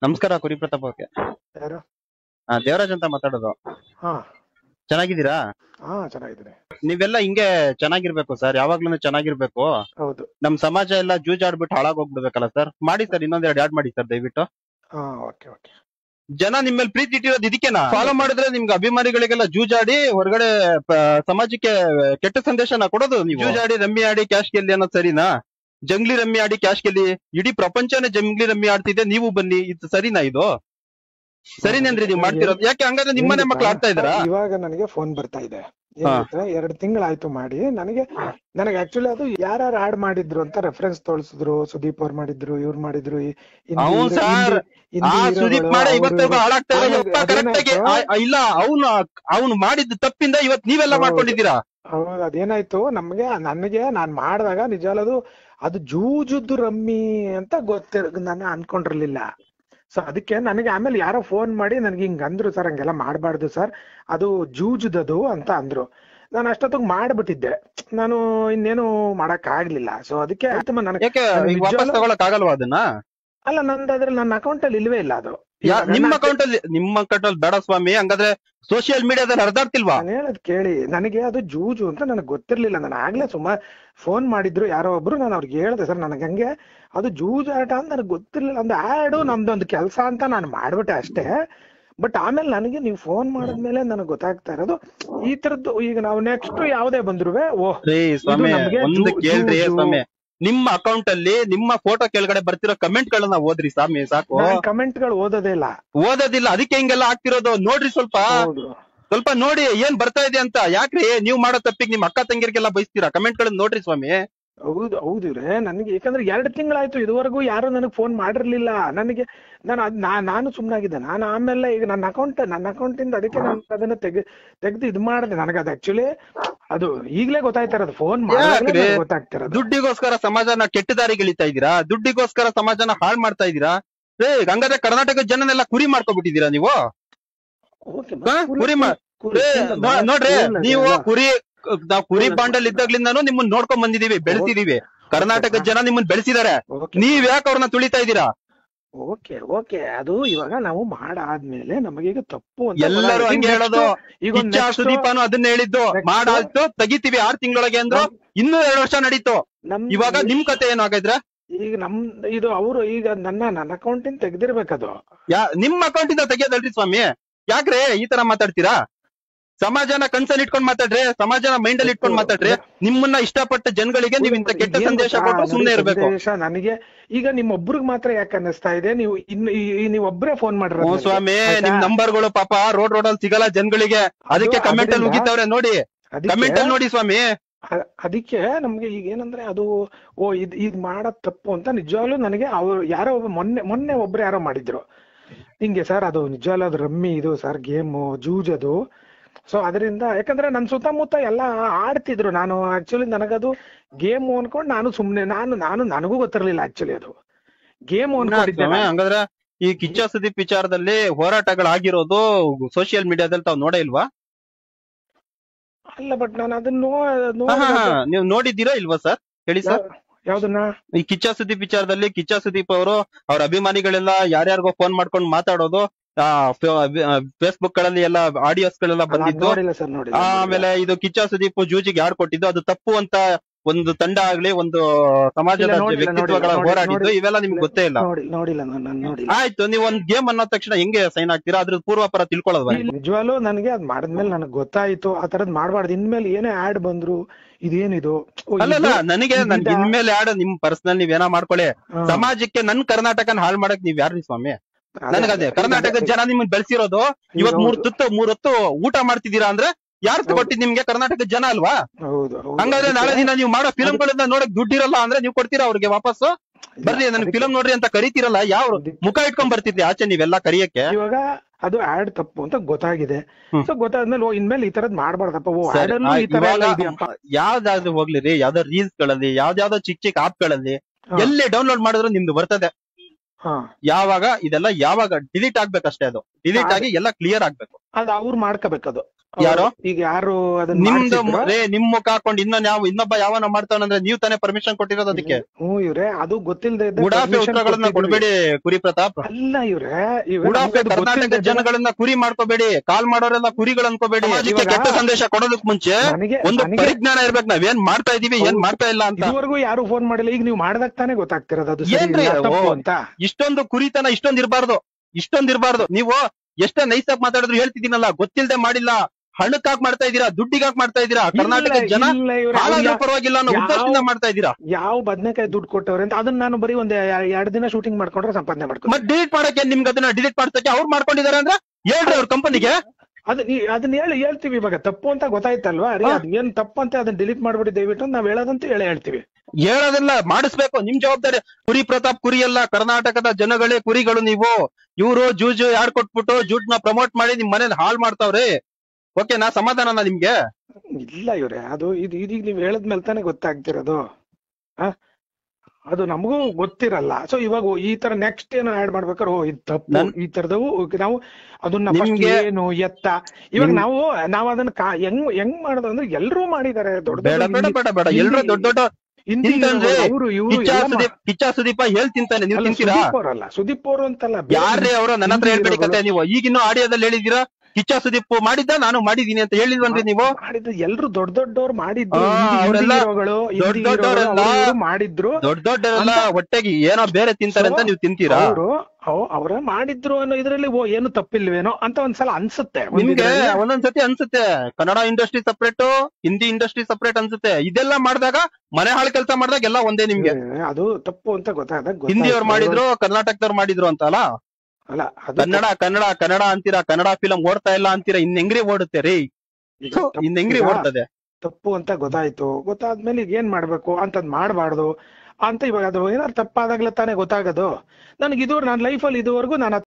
ನಮಸ್ಕಾರ ಕುರಿ ಪ್ರತಾಪ್ ಅವ್ರಿಗೆ ಯಾರು ಆ, ದೇವರಾಜ್ ಅಂತ ಮಾತಾಡೋದು ಹಾ ಚೆನ್ನಾಗಿದ್ದೀರಾ ಹಾ ಚೆನ್ನಾಗಿದ್ದೀನಿ ನೀವೆಲ್ಲ ಹಿಂಗೆ ಚೆನ್ನಾಗಿರ್ಬೇಕು ಸರ್ ಯಾವಾಗ್ಲೂ ಚೆನ್ನಾಗಿರ್ಬೇಕು ಹೌದು ನಮ್ ಸಮಾಜ ಎಲ್ಲ ಜೂಜಾಡ್ಬಿಟ್ಟು ಹಾಳಾಗೋಗ್ಬಿಡ್ಬೇಕಲ್ಲ ಸರ್ ಮಾಡಿ ಸರ್ ಇನ್ನೊಂದೆರಡು ಆಡ್ ಮಾಡಿ ಸರ್ ದಯವಿಟ್ಟು ಹಾ ಓಕೆ ಓಕೆ ಜನ ನಿಮ್ಮಲ್ಲಿ ಪ್ರೀತಿ ಇಟ್ಟಿರೋದು ಇದಕ್ಕೆನಾ ಫಾಲೋ ಮಾಡಿದ್ರೆ ನಿಮ್ಗೆ ಅಭಿಮಾನಿಗಳಿಗೆಲ್ಲ ಜೂಜಾಡಿ ಹೊರಗಡೆ ಪ- ಸಮಾಜಕ್ಕೆ ಕೆಟ್ಟ ಸಂದೇಶನ ಕೊಡೋದು ನೀವು ಜೂಜಾಡಿ ರಮ್ಮಿ ಆಡಿ ಕ್ಯಾಶ್ ಗೆಲ್ಲಿ ಅನ್ನೋದು ಸರಿನಾ ಜಂಗ್ಲಿ ರಮ್ಮಿ ಆಡಿ ಕ್ಯಾಶ್ ಗೆಲ್ಲಿ ಇಡೀ ಪ್ರಪಂಚನೇ ಜಂಗ್ಲಿ ರಮ್ಮಿ ಆಡ್ತಿದೆ ನೀವು ಬನ್ನಿ ಇದು ಸರಿನಾ ಇದು ಸರಿನೇನ್ರಿ ನೀವು ಮಾಡ್ತಿರೋದು ಯಾಕೆ ಹಂಗಾದ್ರೆ ನಿಮ್ಮನೆ ಮಕ್ಳು ಆಡ್ತಾ ಇದಾರಾ ಇವಾಗ ನನಗೆ ಫೋನ್ ಬರ್ತಾ ಇದೆ ಹಾ. ಎರಡು ತಿಂಗಳಾಯ್ತು ಮಾಡಿ ನನಗೆ ನನಗೆ ಆಕ್ಚುಲಿ ಅದು ಯಾರ್ಯಾರು ಆಡ್ ಮಾಡಿದ್ರು ಅಂತ ರೆಫರೆನ್ಸ್ ತೋರಿಸಿದ್ರು ಸುದೀಪ್ ಅವ್ರು ಮಾಡಿದ್ರು ಇವ್ರು ಮಾಡಿದ್ರು ಈ ಹಿಂದಿ ಅವ್ನ್ ಹೀರೋ- ಸಾರ್, ಹಿಂದಿ- ಆ ಹಿಂದಿ ಸುದೀಪ್ ಹೀರೋಗಳು, ಮಾಡ ಅವ್ರು ಇವತ್ತು ಇವ್ರು- ಹಾಳಾಗ್ತಾ ಇರೋದು ಆಮೇಲೆ ಅಪ್ಪ ಕರೆಕ್ಟ್ ಆಗಿ ಅದೇನಾಯ್ತು? ಆ- ಇಲ್ಲ ಅವನು ಅವನು ಮಾಡಿದ ತಪ್ಪಿಂದ ಇವತ್ ನೀವೆಲ್ಲ ಹೌದು. ಮಾಡ್ಕೊಂಡಿದ್ದೀರಾ ಹೌದು ಅದೇನಾಯ್ತು ನಮ್ಗೆ ನನಗೆ ನಾನ್ ಮಾಡಿದಾಗ ನಿಜವಾಗ್ಲೂ ಅದು ಜೂಜುದ್ದು ರಮ್ಮಿ ಅಂತ ಗೊತ್ತಿರ ನಾನು ಅನ್ಕೊಂಡಿರ್ಲಿಲ್ಲ ಸೊ ಅದಕ್ಕೆ ನನಗೆ ಆಮೇಲೆ ಯಾರೋ ಫೋನ್ ಮಾಡಿ ನನಗೆ ಹಿಂಗ್ ಅಂದ್ರು ಸರ್ ಹಂಗೆಲ್ಲ ಮಾಡಬಾರ್ದು ಸರ್ ಅದು ಜೂಜುದದು ಅಂತ ಅಂದ್ರು ನಾನು ಅಷ್ಟೊತ್ತಿಗೆ ಮಾಡ್ಬಿಟ್ಟಿದ್ದೆ ನಾನು ಇನ್ನೇನು ಮಾಡಕ್ ಆಗ್ಲಿಲ್ಲ ಸೊ ಅದಕ್ಕೆ ಆಯ್ತಮ್ಮ ನನಗೆ ಯಾಕೆ ಅದು ಈಗ ವಾಪಸ್ ನಿಜವಾಗ್ಲೂ- ತಗೊಳಕ್ ಆಗಲ್ವಾ ಅದನ್ನ ಅಲ್ಲ ನಂದು ಅದ್ರಲ್ಲಿ ನನ್ನ ಅಕೌಂಟ್ ಅಲ್ಲಿ ಇಲ್ವೇ ಇಲ್ಲ ಅದು ಈಗ ಯಾ- ನನ್ನ ನಿಮ್ಮ account- ಅಕೌಂಟ್ ಅಲ್ಲಿ ನಿಮ್ಮ ಅಕೌಂಟ್ ಅಲ್ಲಿ ಬೇಡ ಸ್ವಾಮಿ ಹಂಗಾದ್ರೆ ಸೋಷಿಯಲ್ ಮೀಡಿಯಾದಲ್ಲಿ ಹರಿದಾಡ್ತಿಲ್ವಾ ನಾನು ಹೇಳದ್ ಕೇಳಿ ನನಗೆ ಅದು ಜೂಜು ಅಂತ ನನಗೆ ಗೊತ್ತಿರ್ಲಿಲ್ಲ ನಾನು ಆಗ್ಲೇ ಸುಮಾರು ಫೋನ್ ಮಾಡಿದ್ರು ಯಾರೋ ಒಬ್ರು ನಾನು ಅವ್ರಿಗೆ ಹೇಳ್ದೆ ಸರ್ ನನಗೆ ಹಂಗೆ ಅದು ಜೂಜಾಟ ಅಂತ ನನಗೆ ಗೊತ್ತಿರ್ಲಿಲ್ಲ ಒಂದು ಆಡು ನಮ್ದೊಂದು ಕೆಲಸ ಅಂತ ನಾನು ಮಾಡ್ಬಿಟ್ಟೆ ಅಷ್ಟೇ ಬಟ್ ಆಮೇಲೆ ನನಗೆ ನೀವು ಫೋನ್ ಮಾಡಿದ್ಮೇಲೆ ನನಗೆ ಗೊತ್ತಾಗ್ತಾ ಇರೋದು ಈ ತರದ್ದು ಈಗ ನಾವು ನೆಕ್ಸ್ಟ್ ಯಾವ್ದೇ ಬಂದ್ರು ಓಹ್ ರೀ ಸ್ವಾಮಿ ನಮ್ಗೆ ಒಂದು ಜೂ- ಕೇಳ್ರಿ ಜೂಜು. ಸ್ವಾಮಿ ನಿಮ್ಮ ಅಕೌಂಟ್ ಅಲ್ಲಿ ನಿಮ್ಮ ಫೋಟೋ ಕೆಳಗಡೆ ಬರ್ತಿರೋ ಕಮೆಂಟ್ ಗಳನ್ನ ಓದ್ರಿ ಸ್ವಾಮಿ ಸಾಕು ನಾನು ಕಮೆಂಟ್ ಗಳು ಓದೋದೇ ಇಲ್ಲ ಓದೋದಿಲ್ಲ ಅದಕ್ಕೆ ಹಿಂಗೆಲ್ಲ ಆಗ್ತಿರೋದು ನೋಡ್ರಿ ಸ್ವಲ್ಪ ಹೌದು ಸ್ವಲ್ಪ ನೋಡಿ ಏನ್ ಬರ್ತಾ ಇದೆ ಅಂತ ಯಾಕ್ರಿ ನೀವ್ ಮಾಡೋ ತಪ್ಪಿಗೆ ನಿಮ್ ಅಕ್ಕ ತಂಗಿರಿಗೆಲ್ಲ ಬಯಸ್ತೀರಾ ಕಮೆಂಟ್ ಗಳನ್ನ ನೋಡ್ರಿ ಸ್ವಾಮಿ ಹೌದು ಹೌದು ಇವ್ರೆ ನನಗೆ ಯಾಕಂದ್ರೆ ಎರಡು ತಿಂಗಳಾಯ್ತು ಇದುವರೆಗೂ ಯಾರು ನನಗೆ ಫೋನ್ ಮಾಡಿರ್ಲಿಲ್ಲ ನನಗೆ ನಾನು ಅದ್ ನಾ- ನಾನು ಸುಮ್ನಾಗಿದ್ದೆ ನಾನು ಆಮೇಲೆ ಈಗ ನನ್ನ ಅಕೌಂಟ್ ನನ್ನ ಅಕೌಂಟ್ ಇಂದ ಅದಕ್ಕೆ ನಾನು ಅದನ್ನ ತೆಗೆ ತೆಗ್ದು ಇದು ಮಾಡಿದೆ ನನಗೆ ಅದು ಆಕ್ಚುಲಿ ಅದು ಈಗ್ಲೇ ಗೊತ್ತಾಯ್ತಾ ಇರೋದು ಫೋನ್ ಯಾಕ್ರಿ? ಗೊತ್ತಾಗ್ತಾ ಇರೋದು ದುಡ್ಡಿಗೋಸ್ಕರ ಸಮಾಜನ ಕೆಟ್ಟ ದಾರಿಗಿಳಿತಾ ಇದೀರಾ ದುಡ್ಡಿಗೋಸ್ಕರ ಸಮಾಜನ ಹಾಳ್ ಮಾಡ್ತಾ ಇದೀರಾ ಏ ಹಂಗಾದ್ರೆ ಕರ್ನಾಟಕ ಜನನೆಲ್ಲ ಕುರಿ ಮಾಡ್ಕೊಬಿಟ್ಟಿದೀರಾ ನೀವು Okay, ಹಾ? ಕುರಿ- ಕುರಿ ಮಾ- ಕುರಿ- ಏ, ನೋ- ನೋಡ್ರಿ ಇಲ್ಲ, ನೀವು ಇಲ್ಲ. ಕುರಿ ನಾವ್ ಕುರಿ ಇಲ್ಲ. ಬಾಂಡಲ್ ಇದ್ದಾಗ್ಲಿಂದಾನು ನಿಮ್ಮನ್ನ ನೋಡ್ಕೊಂಡ್ ಬಂದಿದೀವಿ ಬೆಳೆಸಿದೀವಿ ಕರ್ನಾಟಕ ಜನ ನಿಮ್ಮನ್ನ ಬೆಳೆಸಿದಾರೆ Okay. ನೀವ್ ಯಾಕೆ ಅವ್ರನ್ನ ತುಳಿತಾ ಇದೀರಾ ಓಕೆ ಓಕೆ ಅದು ಇವಾಗ ನಾವು ಮಾಡಾದ್ಮೇಲೆ ನಮಗೆ ಈಗ ತಪ್ಪು ಅಂತ ಎಲ್ಲರೂ ಗೊತ್ತಾಗಿದೆ. ಹಂಗೆ Next- ಹೇಳೋದು ಈಗ ಒಂದ್ ಕಿಚ್ಚ next- ಸುದೀಪನು ಅದನ್ನ ಹೇಳಿದ್ದು Next- ಮಾಡಾಯ್ತು ತೆಗಿತೀವಿ ಆರ್ ತಿಂಗಳೊಳಗೆ ಅಂದ್ರು ಇನ್ನೂ ಎರಡು ವರ್ಷ ನಡೀತು ನಮ್ ಇವಾಗ ನಿಮ್ ಕತೆ ಏನು ಹಾಗಾದ್ರೆ ಈಗ ನಮ್ ಇದು ಅವರು ಈಗ ನನ್ನ ನನ್ನ ಅಕೌಂಟ್ ಇಂದ ತೆಗ್ದಿರ್ಬೇಕದು ಯಾ ನಿಮ್ ಅಕೌಂಟ್ ಇಂದ ತೆಗಿಯೋದಲ್ರಿ ಸ್ವಾಮಿ ಯಾಕ್ರೆ ಈ ತರ ಮಾತಾಡ್ತೀರಾ ಸಮಾಜನ ಕನ್ಸಲ್ಲಿ ಇಟ್ಕೊಂಡ್ ಮಾತಾಡ್ರಿ ಸಮಾಜನ ಮೈಂಡ್ ಅಲ್ಲಿ ಇಟ್ಕೊಂಡ್ ಮಾತಾಡ್ರಿ ನಿಮ್ಮನ್ನ ಇಷ್ಟಪಟ್ಟ ಜನಗಳಿಗೆ ನೀವ್ ಇಂತ ಕೆಟ್ಟ ಏನ್ ಸಂದೇಶ ಗೊತ್ತಾ? ಕೊಟ್ಟು ಸುಮ್ನೆ ನನಗೆ ಇರ್ಬೇಕು ಸಂದೇಶ ನನಗೆ ಈಗ ನಿಮ್ಮೊಬ್ರಿಗೆ ಮಾತ್ರ ಯಾಕೆ ಅನ್ನಿಸ್ತಾ ಇದೆ ನೀವು ಇನ್ನು ಈ- ಈ ನೀವೊಬ್ರೇ ಫೋನ್ ಹ್ಞೂ ಮಾಡಿರೋದು ನನಗೆ. ಸ್ವಾಮಿ ಆಯ್ತಾ? ನಿಮ್ ನಂಬರ್ಗಳು ಪಾಪ ರೋಡ್ ರೋಡ್ ಅಲ್ಲಿ ಸಿಗಲ್ಲ ಜನಗಳಿಗೆ ಅದಕ್ಕೆ ಅದು- ಕಮೆಂಟ್ ಅಲ್ಲಿ ಅದರಿಂದ- ಮುಗಿತವ್ರೆ ನೋಡಿ ಅದಕ್ಕೆ- ಕಮೆಂಟ್ ಅಲ್ಲಿ ನೋಡಿ ಸ್ವಾಮಿ ಅ- ಅದಕ್ಕೆ ನಮ್ಗೆ ಈಗ ಏನಂದ್ರೆ ಅದು ಓ ಇದ್ ಇದ್ ಮಾಡೋದ್ ತಪ್ಪು ಅಂತ ನಿಜವಾಗ್ಲೂ ನನಗೆ ಅವ್ರು ಯಾರೋ ಒಬ್ಬ ಮೊನ್ನೆ ಮೊನ್ನೆ ಒಬ್ರು ಯಾರೋ ಮಾಡಿದ್ರು ಹಿಂಗೆ ಸರ್ ಅದು ನಿಜವಾಗ್ಲೂ ಅದು ರಮ್ಮಿ ಇದು ಸರ್ ಗೇಮು ಜೂಜದು ಸೊ ಅದರಿಂದ ಯಾಕಂದ್ರೆ ನನ್ ಸುತ್ತಮುತ್ತ ಎಲ್ಲ ಆಡ್ತಿದ್ರು ನಾನು ಆಕ್ಚುಲಿ ನನಗದು ಗೇಮ್ ಅನ್ಕೊಂಡ್ ನಾನು ಸುಮ್ನೆ ನಾನು ನಾನು ನನಗೂ ಗೊತ್ತಿರ್ಲಿಲ್ಲ ಆಕ್ಚುಲಿ ಅದು ಗೇಮ್ ಅನ್ಕೊಂಡಿದ್ದೆ ಸ್ವಾಮಿ, ನಾನು. ಹಂಗಾದ್ರೆ ಈ ಕಿಚ್ಚ ಸುದೀಪ್ ವಿಚಾರದಲ್ಲಿ ಹೋರಾಟಗಳಾಗಿರೋದು ಸೋಷಿಯಲ್ ಮೀಡಿಯಾದಲ್ಲಿ ತಾವ್ ನೋಡೇ ಇಲ್ವಾ ಅಲ್ಲ ಬಟ್ ನಾನು ಅದನ್ನ ನೋ- ಹಾ, ಹಾ, ನೋಡಿದ- ಹಾ. ನೀವು ನೋಡಿದ್ದೀರಾ ಇಲ್ವಾ ಸರ್ ಹೇಳಿ ಸರ್ ಯಾವ- ಯಾವ್ದನ್ನ ಈ ಕಿಚ್ಚ ಸುದೀಪ್ ವಿಚಾರದಲ್ಲಿ ಕಿಚ್ಚ ಸುದೀಪ್ ಅವರು ಅವ್ರ ಅಭಿಮಾನಿಗಳೆಲ್ಲ ಯಾರ್ಯಾರಿಗೋ ಫೋನ್ ಮಾಡ್ಕೊಂಡು ಮಾತಾಡೋದು ಫೇಸ್ಬುಕ್ ಗಳಲ್ಲಿ ಎಲ್ಲ ಆಡಿಯೋಸ್ ಗಳೆಲ್ಲ ಅದ್ ಬಂದಿದ್ದು ನೋಡಿಲ್ಲ ಸರ್ ನೋಡಿಲ್ಲ ಆಮೇಲೆ ಇದು ಕಿಚ್ಚ ಸುದೀಪ್ ಜೂಜಿಗೆ ಯಾರು ಕೊಟ್ಟಿದ್ದು ಅದು ತಪ್ಪು ಅಂತ ಒಂದು ತಂಡ ಆಗ್ಲಿ ಒಂದು ಸಮಾಜದ ಇಲ್ಲ, ನೋಡಿಲ್ಲ, ವ್ಯಕ್ತಿತ್ವಗಳ ನೋಡಿಲ್ಲ, ಹೋರಾಡಿದ್ದು ನೋಡಿಲ್ಲ. ಇವೆಲ್ಲ ನಿಮ್ಗೆ ಗೊತ್ತೇ ಇಲ್ಲ ನೋಡಿ ನೋಡಿಲ್ಲ ನಾನು ನಾನು ನೋಡಿಲ್ಲ ಆಯ್ತು ನೀವು ಒಂದ್ ಗೇಮ್ ಅನ್ನೋ ತಕ್ಷಣ ಹೆಂಗೆ ಸೈನ್ ಆಗ್ತೀರಾ ಅದ್ರ ಪೂರ್ವಾಪರ ತಿಳ್ಕೊಳ್ಳೋದ್ವಾ ನೀವು? ನಿಜವಾಗ್ಲೂ ನನಗೆ ಅದ್ ಮಾಡಿದ್ಮೇಲೆ ನನಗೆ ಗೊತ್ತಾಯ್ತು ಆ ತರದ್ ಮಾಡ್ಬಾರ್ದು ಇನ್ಮೇಲೆ ಏನೇ ಆಡ್ ಬಂದ್ರು ಇದೇನಿದು ಓ, ಅಲ್ಲಲ್ಲ ಇದು- ನನಗೆ ನನ್ ಇದ- ಇನ್ಮೇಲೆ ಆಡ ನಿಮ್ ಪರ್ಸನಲ್ ನೀವೇನ ಮಾಡ್ಕೊಳ್ಳಿ ಹಾ. ಸಮಾಜಕ್ಕೆ ನನ್ ಕರ್ನಾಟಕನ ಹಾಳ್ ಮಾಡಕ್ ನೀವ್ ಯಾರ್ರಿ ಸ್ವಾಮಿ ಅದೇ, ನನಗದೇ ಅದೇ. ಕರ್ನಾಟಕದ ಈಗ- ಜನ ನಿಮ್ಮನ್ನ ಬೆಳೆಸಿರೋದು ಇವತ್ ಹೌದು. ಮೂರ್ ತುತ್ತು ಮೂರ್ ಹೊತ್ತು ಊಟ ಮಾಡ್ತಿದ್ದೀರಾ ಅಂದ್ರೆ ಯಾರು ಹೌದು. ಕೊಟ್ಟಿದ್ ನಿಮ್ಗೆ ಕರ್ನಾಟಕದ ಜನ ಅಲ್ವಾ ಹೌದು ಹೌದು. ಹಂಗಾದ್ರೆ ನಾಳೆ ದಿನ ನೀವು ಮಾಡೋ ಫಿಲಂ ಗಳನ್ನ ನೋಡಕ್ ದುಡ್ಡಿರಲ್ಲ ಅಂದ್ರೆ ನೀವು ಕೊಡ್ತೀರಾ ಅವ್ರಿಗೆ ವಾಪಸ್ ಬರ್ರಿ ನನ್ ಅದಕ್ಕೆ- ಫಿಲಂ ನೋಡ್ರಿ ಅಂತ ಕರಿತೀರಲ್ಲ ಯಾವ ಅದಕ್ಕೆ- ಮುಖ ಇಟ್ಕೊಂಡ್ ಬರ್ತಿದ್ರಿ ಆಚೆ ನೀವೆಲ್ಲ ಕರಿಯಕ್ಕೆ ಇವಾಗ ಅದು ಆಡ್ ತಪ್ಪು ಅಂತ ಗೊತ್ತಾಗಿದೆ ಹ್ಮ್. ಸೊ ಗೊತ್ತಾದ್ಮೇಲೆ ಓ ಇನ್ಮೇಲೆ ಈ ತರದ್ ಮಾಡ್ಬಾರ್ದಪ್ಪ ಓ ಸರಿ, ಆಡಲ್ಲೂ ಆ, ಈ ತರ ಎಲ್ಲ ಇವಾಗ ಇದೆಯಪ್ಪ ಯಾವ್ದಾದ್ರು ಹೋಗ್ಲಿ ರೀ ಯಾವ್ದೋ ರೀಲ್ಸ್ ಗಳಲ್ಲಿ ಯಾವ್ದಾವ್ದೋ ಚಿಕ್ಕ ಚಿಕ್ಕ ಆಪ್ ಗಳಲ್ಲಿ ಹಾ. ಎಲ್ಲಿ ಡೌನ್ಲೋಡ್ ಮಾಡಿದ್ರು ನಿಮ್ದು ಬರ್ತದೆ ಹಾ ಯಾವಾಗ ಇದೆಲ್ಲ ಯಾವಾಗ ಡಿಲೀಟ್ ಆಗ್ಬೇಕಷ್ಟೇ ಅದು ಡಿಲೀಟ್ ಆಗಿ ಎಲ್ಲ ಕ್ಲಿಯರ್ ಆಗ್ಬೇಕು ಅದ್ ಅವ್ರು ಮಾಡ್ಕೋಬೇಕದು ಯಾರು? ಈಗ ಯಾರು ಅದನ್ನ ನಿಮ್ದು ಮಾಡ್ತಿದ್ರೋ? ರೇ ನಿಮ್ ಮುಖ ಹಾಕೊಂಡು ಇನ್ನೊಂದ್ ಯಾವ ಇನ್ನೊಬ್ಬ ಯಾವನ ಮಾಡ್ತಾವನಂದ್ರೆ ನೀವ್ ತಾನೇ ಪರ್ಮಿಷನ್ ಕೊಟ್ಟಿರೋದು ಅದಕ್ಕೆ ಹ್ಞೂ ಇವ್ರೆ ಅದು ಗೊತ್ತಿಲ್ಲದೆ ಇದ್ದ ಉಡಾಫೆ permission ಉತ್ತರಗಳನ್ನ ಕೊಟ್ಟಿದ್ದೀವಿ. ಕೊಡ್ಬೇಡಿ ಕುರಿ ಪ್ರತಾಪ್ ಅಲ್ಲ ಇವ್ರೆ ಇವ್ರೆ ಉಡಾಫೆ ನಮ್ಗೆ ಅದು ಕರ್ನಾಟಕ ಗೊತ್ತಿಲ್ದೆ ಇದ್ದ- ಜನಗಳನ್ನ ಕುರಿ ಮಾಡ್ಕೋಬೇಡಿ ಕಾಲ್ ಮಾಡೋರೆಲ್ಲ ಕುರಿಗಳು ಅನ್ಕೋಬೇಡಿ ಸಮಾಜಕ್ಕೆ ಇವಾಗ- ಕೆಟ್ಟ ಸಂದೇಶ ಕೊಡೋದಕ್ ಮುಂಚೆ ನನಗೆ ಒಂದು ನನಗೆ ಪರಿಜ್ಞಾನ ಇರ್ಬೇಕು ನಾವ್ ಏನ್ ಮಾಡ್ತಾ ಇದೀವಿ ಏನ್ ಹೌದು. ಮಾಡ್ತಾ ಇಲ್ಲ ಅಂತ ಇದುವರೆಗೂ ಯಾರು ಫೋನ್ ಮಾಡಿಲ್ಲ ಈಗ ನೀವು ಮಾಡ್ದಾಗ ತಾನೇ ಗೊತ್ತಾಗ್ತಿರೋದು ಅದು ಸರಿ ಏನ್ರಿ ಇಲ್ಲ, ತಪ್ಪು ಓ. ಅಂತ ಇಷ್ಟೊಂದು ಕುರಿತನ ಇಷ್ಟೊಂದ್ ಇರಬಾರ್ದು ಇಷ್ಟೊಂದ್ ಇರಬಾರ್ದು ನೀವು ಎಷ್ಟೇ ನೈಸಾಗ್ ಮಾತಾಡಿದ್ರು ಹೇಳ್ತಿದ್ದೀನಲ್ಲ ಗೊತ್ತಿಲ್ದೆ ಮಾಡಿಲ್ಲ ಹಣಕ್ಕಾಗ್ ಮಾಡ್ತಾ ಇದೀರಾ ದುಡ್ಡಿಗಾಗ್ ಮಾಡ್ತಾ ಇದೀರಾ ಕರ್ನಾಟಕ ಇಲ್ಲ, ಜನ ಇಲ್ಲ ಇವ್ರೆ, ಅವ್ರು ಹಾಳಾದ್ರೂ ಯಾ- ಪರವಾಗಿಲ್ಲ ಅನ್ನೋ ಯಾವ- ಉದ್ದೇಶದಿಂದ ಮಾಡ್ತಾ ಇದೀರಾ ಯಾವ ಬದ್ನೆಕಾಯಿ ದುಡ್ಡು ಕೊಟ್ಟವ್ರೆ ಅಂತ ಅದನ್ನ ನಾನು ಬರೀ ಒಂದ್ ಎರಡ್ ದಿನ ಶೂಟಿಂಗ್ ಮಾಡ್ಕೊಂಡ್ರೆ ಸಂಪಾದನೆ ಮಾಡ್ಕೊಂಡು ಮತ್ ಡಿಲೀಟ್ ಮಾಡಕ್ಕೆ ನಿಮ್ಗೆ ಅದನ್ನ ಡಿಲೀಟ್ ಮಾಡ್ಸಕ್ಕೆ ಅವ್ರು ಮಾಡ್ಕೊಂಡಿದ್ದಾರೆ ಅಂದ್ರೆ ಹೇಳ್ರಿ ಅವ್ರ ಕಂಪನಿಗೆ ಅದ್ ನೀ- ಅದನ್ನ ಹೇಳಿ ಹೇಳ್ತೀವಿ ಇವಾಗ ತಪ್ಪು ಅಂತ ಗೊತ್ತಾಯ್ತಲ್ವಾ ಅರೆ ಹಾ. ಅದ್ ಏನ್ ತಪ್ಪು ಅಂತ ಅದನ್ನ ಡಿಲೀಟ್ ಮಾಡ್ಬಿಡಿ ದಯವಿಟ್ಟು ನಾವ್ ಹೇಳೋದಂತ ಹೇಳೇ ಹೇಳ್ತೀವಿ ಹೇಳೋದೆಲ್ಲ ಮಾಡಿಸ್ಬೇಕು ನಿಮ್ ಜವಾಬ್ದಾರಿ ಕುರಿ ಪ್ರತಾಪ್ ಕುರಿ ಅಲ್ಲ ಕರ್ನಾಟಕದ ಜನಗಳೇ ಕುರಿಗಳು ನೀವು ಇವರು ಜೂಜು ಯಾರ್ ಕೊಟ್ಬಿಟ್ಟು ಜೂಟ್ನ ಪ್ರಮೋಟ್ ಮಾಡಿ ನಿಮ್ ಮನೇಲಿ ಹಾಳ್ ಮಾಡ್ತಾವ್ರಿ ಓಕೆ ನಾ ಸಮಾಧಾನನ ನಿಮ್ಗೆ ಇಲ್ಲ ಇವ್ರೆ ಅದು ಇದು ಇದೀಗ ನೀವ್ ಹೇಳದ್ಮೇಲೆ ತಾನೇ ಗೊತ್ತಾಗ್ತಿರೋದು ಆ ಅದು ನಮಗೂ ಗೊತ್ತಿರಲ್ಲ ಸೊ ಇವಾಗ ಈ ತರ ನೆಕ್ಸ್ಟ್ ಏನೋ ಆಡ್ ಮಾಡ್ಬೇಕಾದ್ರೆ ಓ ಇದು ತಪ್ಪು ನನ್- ಈ ತರದವು ನಾವು ಅದನ್ನ first ನಿಮ್ಗೆ- ಏನು ಎತ್ತ ಇವಾಗ ನಿಮ್- ನಾವು ನಾವ್ ಅದನ್ನ ಕಾ- ಹೆಂಗ್ ಹೆಂಗ್ ಮಾಡೋದು ಅಂದ್ರೆ ಎಲ್ರೂ ಮಾಡಿದ್ದಾರೆ ದೊಡ್ಡ ಬೇಡ ಬೇಡ ಬೇಡ ಬೇಡ ಎಲ್ರು ದೊಡ್ಡ ದೊಡ್ಡ ತಿಂತಾನ್ರಿ. ಅವರು ಇವರು ಕಿಚ್ಚ ಸುದೀಪ್ ಕಿಚ್ಚ ಸುದೀಪ ಹೇಳ್ ತಿಂತಾನೆ ನೀವು ತಿಂತೀರಾ ಸುದೀಪ್ ಅವರಲ್ಲ ಸುದೀಪ್ ಅವರು ಅಂತಲ್ಲ ಬೇರೆ ಯಾರೇ ಅವರು ನನ್ನ ಹತ್ರ ಹೇಳ್ಬೇಡಿ ಹಿಂದಿ ಕತೆ ನೀವು ಈಗಿನ್ನೂ ಆಡಿಯೋದಲ್ಲಿ ಹೇಳಿದೀರಾ ಕಿಚ್ಚ ಸುದೀಪ್ ಮಾಡಿದ್ದ ನಾನು ಮಾಡಿದೀನಿ ಅಂತ ಹೇಳಿಲ್ವನ್ರಿ ನೀವು ಮಾಡಿದ್ದು ಎಲ್ರು ದೊಡ್ಡ ದೊಡ್ಡವ್ರು ಮಾಡಿದ್ರು ಆ, ಹಿಂದಿ- ಅವ್ರೆಲ್ಲ ಹಿಂದಿ ಹೀರೋಗಳು, ಹಿಂದಿ ದೊಡ್ಡ ಹೀರೋಗಳು ದೊಡ್ಡವರೆಲ್ಲ ಅವ್ರು ಇವ್ರು ಮಾಡಿದ್ರು ದೊಡ್ಡ ದೊಡ್ಡರೆಲ್ಲ ಹೊಟ್ಟೆಗೆ ಏನೋ ಬೇರೆ ತಿಂತಾರೆ ಅಂತ ನೀವು ತಿಂತೀರಾ ಅವರು ಅವ್ರ ಮಾಡಿದ್ರು ಅನ್ನೋ ಇದ್ರಲ್ಲಿ ಓ ಏನು ತಪ್ಪಿಲ್ವೇನೋ ಅಂತ ಒಂದ್ಸಲ ಅನ್ಸುತ್ತೆ ಒಂದ್ ನಿಮ್ಗೆ ಇದ್ರಲ್ಲಿ. ಒಂದೊಂದ್ಸತಿ ಅನ್ಸುತ್ತೆ Kannada industry separate Hindi industry separate ಅನ್ಸುತ್ತೆ ಇದೆಲ್ಲ ಮಾಡಿದಾಗ ಮನೆ ಹಾಳು ಕೆಲಸ ಮಾಡಿದಾಗ ಎಲ್ಲ ಒಂದೇ ನಿಮ್ಗೆ ಏ, ಅದು ತಪ್ಪು ಅಂತ ಗೊತ್ತಾದಾಗ ಗೊತ್ತಾಯ್ತು. ಹಿಂದಿಯವ್ರು ಮಾಡಿದ್ರು ಕರ್ನಾಟಕದವ್ರು ಮಾಡಿದ್ರು ಅಂತ ಅಲ್ಲ ಅಲ್ಲ ಅದು ಕನ್ನಡ ಕನ್ನಡ ಕನ್ನಡ ಅಂತೀರಾ ಕನ್ನಡ ಫಿಲಂ ಓಡ್ತಾ ಇಲ್ಲ ಅಂತೀರಾ ಇನ್ ಹೆಂಗ್ರಿ ಓಡುತ್ತೆ ರೀ ಈಗ ಥು, ಇನ್ ಹೆಂಗ್ರಿ ಈಗ ಓಡ್ತದೆ ತಪ್ಪು ಅಂತ ಗೊತ್ತಾಯ್ತು ಗೊತ್ತಾದ್ಮೇಲೆ ಈಗ ಏನ್ ಮಾಡ್ಬೇಕು ಅಂತದ್ ಮಾಡಬಾರ್ದು ಅಂತ ಇವಾಗ ಅದು ಏನಾದ್ರು ತಪ್ಪಾದಾಗ್ಲೇ ತಾನೇ ಗೊತ್ತಾಗೋದು ನನಗೆ ಇದು ನನ್ನ ಲೈಫಲ್ಲಿ ಇದುವರೆಗೂ ನಾನು